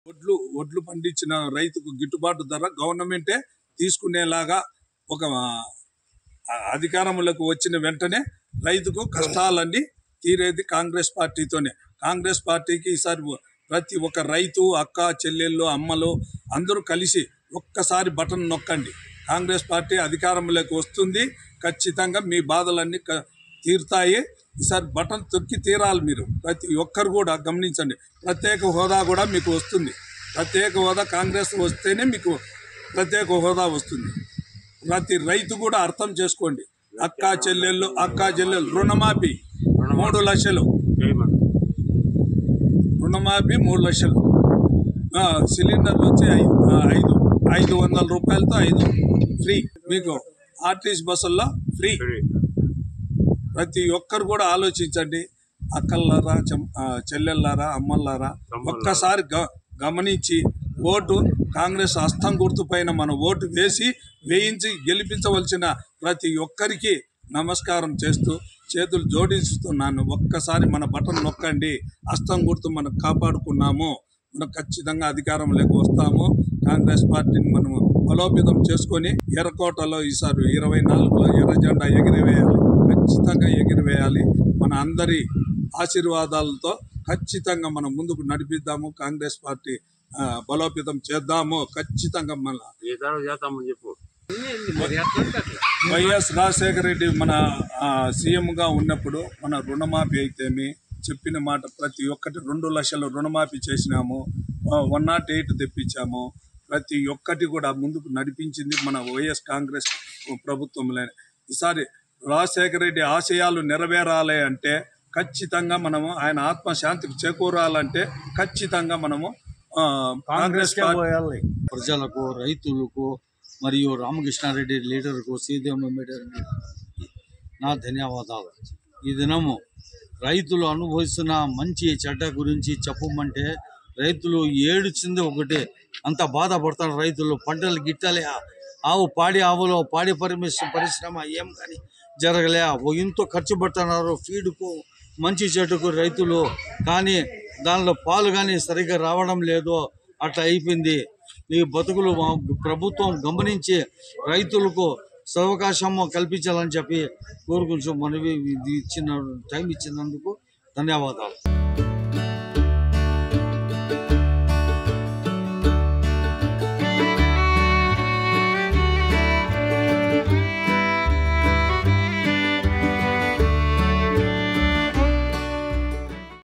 ఒడ్లు ఒడ్లు పండించిన రైతుకు గిట్టుబాటు ధర గవర్నమెంటే తీసుకునేలాగా ఒక ఆ, అధికారంలోకి వచ్చిన వెంటనే రైతుకు కష్టాలన్నీ తీరేది కాంగ్రెస్ పార్టీతోనే కాంగ్రెస్ పార్టీకి ఈసారి ప్రతి ఒక్క రైతు అక్క చెల్లెళ్ళు అమ్మలు అందరూ కలిసి ఒక్కసారి బటన్ నొక్కండి కాంగ్రెస్ పార్టీ అధికారంలోకి వస్తుంది ఖచ్చితంగా మీ బాధలన్నీ క- తీరుతాయి ఈసారి బటన్ తొక్కి తీరాలి మీరు ప్రతి ఒక్కరు కూడా గమనించండి ప్రత్యేక హోదా కూడా మీకు వస్తుంది ప్రత్యేక హోదా కాంగ్రెస్ వస్తేనే మీకు ప్రత్యేక హోదా వస్తుంది ప్రతి రైతు కూడా అర్థం చేసుకోండి అక్క చెల్లెళ్ళు అక్క చెల్లెళ్ళు రుణమాఫీ మూడు లక్షలు రుణమాఫీ మూడు లక్షలు ఆ, సిలిండర్లు వచ్చి ఐదు ఆ, ఐదు ఐదు వందల రూపాయలతో ఐదు ఫ్రీ మీకు ఆర్టీసీ బస్సుల్లో ఫ్రీ ప్రతి ఒక్కరు కూడా ఆలోచించండి అక్కల్లారా చెం- ఆ, చెల్లెళ్ళారా అమ్మల్లారా ఒక్కసారి గ గమనించి ఓటు కాంగ్రెస్ హస్తం గుర్తుపైన మన ఓటు వేసి వేయించి గెలిపించవలసిన ప్రతి ఒక్కరికి నమస్కారం చేస్తూ చేతులు జోడిస్తున్నాను ఒక్కసారి మన బటన్ నొక్కండి హస్తం గుర్తు మనం కాపాడుకున్నాము మనం ఖచ్చితంగా అధికారంలోకి వస్తాము కాంగ్రెస్ పార్టీని మనము బలోపేతం చేసుకొని ఎర్రకోటలో ఈసారి ఇరవై నాలుగులో ఎర్ర జెండా ఎగిరివేయాలి ఖచ్చితంగా ఎగిరివేయాలి మన అందరి ఆశీర్వాదాలతో ఖచ్చితంగా మనం ముందుకు నడిపిద్దాము కాంగ్రెస్ పార్టీ ఆ, బలోపేతం చేద్దాము ఖచ్చితంగా మన ఏ తర్వాత చేస్తామని చెప్పు వైఎస్ రాజశేఖర రెడ్డి మన ఆ, సీఎంగా ఉన్నప్పుడు మన రుణమాఫీ అయితేమి చెప్పిన మాట ప్రతి ఒక్కటి రెండు లక్షల రుణమాఫీ చేసినాము వన్ నాట్ ఎయిట్ తెప్పించాము ప్రతి ఒక్కటి కూడా ముందుకు నడిపించింది మన వైఎస్ కాంగ్రెస్ ప్రభుత్వంలో ఈసారి రాజశేఖర రెడ్డి ఆశయాలు నెరవేరాలి అంటే ఖచ్చితంగా మనము ఆయన ఆత్మశాంతికి చేకూరాలంటే ఖచ్చితంగా మనము ఆ, కాంగ్రెస్ పార్టీ ప్రజలకు రైతులకు మరియు రామకృష్ణారెడ్డి లీడర్కు శ్రీదేవ మీడర్కి నా ధన్యవాదాలు ఈ దినము రైతులు అనుభవిస్తున్న మంచి చెడ్డ గురించి చెప్పమంటే రైతులు ఏడుచింది ఒకటే అంత బాధపడతారు రైతులు పంటలు గిట్టలే ఆవు పాడి ఆవులో పాడి పరిమిష పరిశ్రమ ఏం కానీ జరగలే ఓ ఎంతో ఖర్చు పెడుతున్నారు ఫీడ్కు మంచి చెట్టుకు రైతులు కానీ దానిలో పాలు కానీ సరిగ్గా రావడం లేదు అట్లా అయిపోయింది ఈ బతుకులు మా ప్రభుత్వం గమనించి రైతులకు సవకాశం కల్పించాలని చెప్పి కోరుకుంటూ మనవి ఇది ఇచ్చిన టైం ఇచ్చినందుకు ధన్యవాదాలు